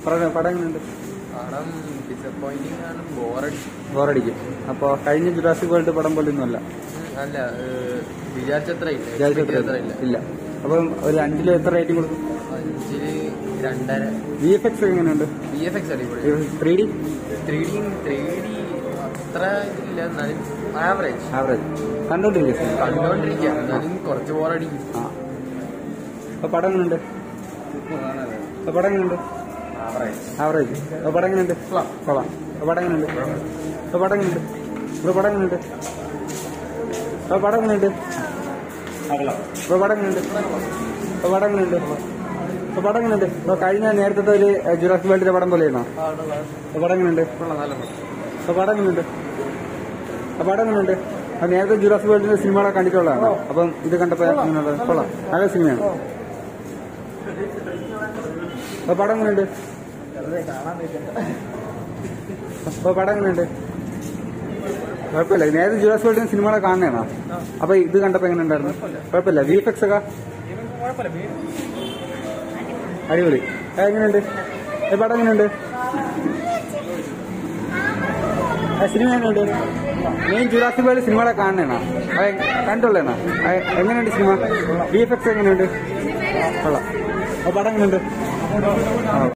പറഞ്ഞോ പടം എങ്ങനെയുണ്ട് പടം ഡിസപ്പോയിന്റിംഗ് ആണ് ബോറടി ബോറടിക്കും അപ്പൊ കഴിഞ്ഞ ജുറാസിക് വേൾഡ് പടം പോലെ ഒന്നുമല്ല അല്ല ഏഹ്, വിചാരിച്ചത്ര ഇല്ല വിചാരിച്ചത്ര അത്ര ഇല്ല ഇല്ല അപ്പം ഒരു അഞ്ചില് എത്ര റേറ്റിംഗ് കൊടുക്കും അഞ്ചില് രണ്ടര വി എഫ് എക്സ് എങ്ങനെയുണ്ട് ബി എഫ് എക്സ് അടിപൊളി three D three D three D അത്ര ഇതില്ല എന്നാലും ആവറേജ് ആവറേജ് കണ്ടോണ്ടിരിക്കും കണ്ടുകൊണ്ടിരിക്കുക എന്നാലും കുറച്ച് ബോറടിക്കും ആ അപ്പൊ പടം എങ്ങനെയുണ്ട് അപ്പൊ പടം എങ്ങനെയുണ്ട് ആവറേജ് ആവറേജ് അപ്പൊ പടം എങ്ങനെയുണ്ട് കൊള്ളാം അപ്പൊ പടം എങ്ങനെയുണ്ട് അപ്പൊ പടം എങ്ങനെയുണ്ട് ഇപ്പൊ പടം എങ്ങനെയുണ്ട് അപ്പൊ പടം എങ്ങനെയുണ്ട് ഇപ്പൊ പടം എങ്ങനെയുണ്ട് ഇപ്പൊ പടം എങ്ങനെയുണ്ട് ഇപ്പൊ പടം എങ്ങനെയുണ്ട് ഇപ്പൊ കഴിഞ്ഞ നേരത്തെ ഒരു ജുറാസ് വേൾഡിന്റെ പടം പോലെയാണോ അപ്പൊ പടം എങ്ങനെയുണ്ട് അപ്പൊ പടം എങ്ങനെയുണ്ട് അപ്പൊ പടം എങ്ങനെയുണ്ട് അപ്പൊ നേരത്തെ ജുറാസ് വേൾഡിന്റെ സിനിമകളൊക്കെ കണ്ടിട്ടുള്ളതാണ് അപ്പം ഇത് കണ്ടപ്പോ എങ്ങനെയുള്ളത് കൊള്ളാം നല്ല സിനിമയാണ് അപ്പൊ പടം എങ്ങനെയുണ്ട് അപ്പൊ പടം എങ്ങനെയുണ്ട് കുഴപ്പമില്ല നേരത്തെ ജുറാസ് വേൾഡിന്റെ സിനിമകളൊക്കെ കാണണേണോ അപ്പൊ ഇത് കണ്ടപ്പോ എങ്ങനെ ഉണ്ടായിരുന്നു കുഴപ്പമില്ല വി എഫ് എക്സ് ഒക്കെ അടിപൊളി ആ, എങ്ങനെയുണ്ട് ഏ, പടം എങ്ങനെയുണ്ട് ആ, സിനിമ എങ്ങനെയുണ്ട് മെയിൻ ജുറാസിക് വേൾഡ് സിനിമകളെ കാണണേണോ അത് കണ്ടുള്ളേണോ അത് എങ്ങനെയുണ്ട് സിനിമ വി എഫ് എക്സ് എങ്ങനെയുണ്ട് കൊള്ളാം ആ, പടം എങ്ങനെയുണ്ട് ആ